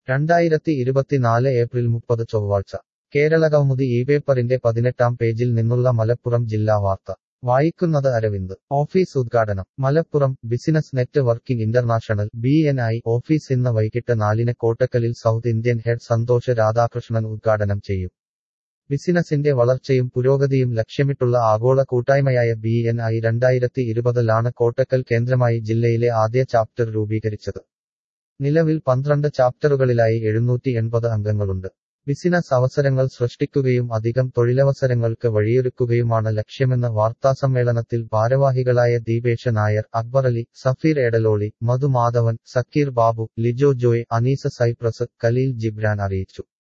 രണ്ടായിരത്തി ഇരുപത്തിനാല് ഏപ്രിൽ മുപ്പത് ചൊവ്വാഴ്ച കേരളകൗമുദി ഈ പേപ്പറിന്റെ പതിനെട്ടാം പേജിൽ നിന്നുള്ള മലപ്പുറം ജില്ലാ വാർത്ത വായിക്കുന്നത് അരവിന്ദ് ഓഫീസ് ഉദ്ഘാടനം Malappuram business networking international B N I office ഇന്ന് വൈകിട്ട് നാലിന് കോട്ടക്കലിൽ South Indian head Santhosh Radhakrishnan ഉദ്ഘാടനം ചെയ്യും ബിസിനസിന്റെ വളർച്ചയും പുരോഗതിയും ലക്ഷ്യമിട്ടുള്ള ആഗോള കൂട്ടായ്മയായ ബി എൻ ഐ രണ്ടായിരത്തി ഇരുപതിലാണ് കോട്ടക്കൽ കേന്ദ്രമായി ജില്ലയിലെ ആദ്യ ചാപ്റ്റർ രൂപീകരിച്ചത് നിലവിൽ പന്ത്രണ്ട് ചാപ്റ്ററുകളിലായി എഴുന്നൂറ്റി എൺപത് അംഗങ്ങളുണ്ട് ബിസിനസ് അവസരങ്ങൾ സൃഷ്ടിക്കുകയും അധികം തൊഴിലവസരങ്ങൾക്ക് വഴിയൊരുക്കുകയുമാണ് ലക്ഷ്യമെന്ന് വാർത്താസമ്മേളനത്തിൽ ഭാരവാഹികളായ ദീപേഷ നായർ അക്ബർ അലി സഫീർ എടലോളി മധു മാധവൻ സക്കീർ ബാബു ലിജോ ജോയ് അനീസ സൈപ്രസ് കലീൽ ജിബ്രാൻ അറിയിച്ചു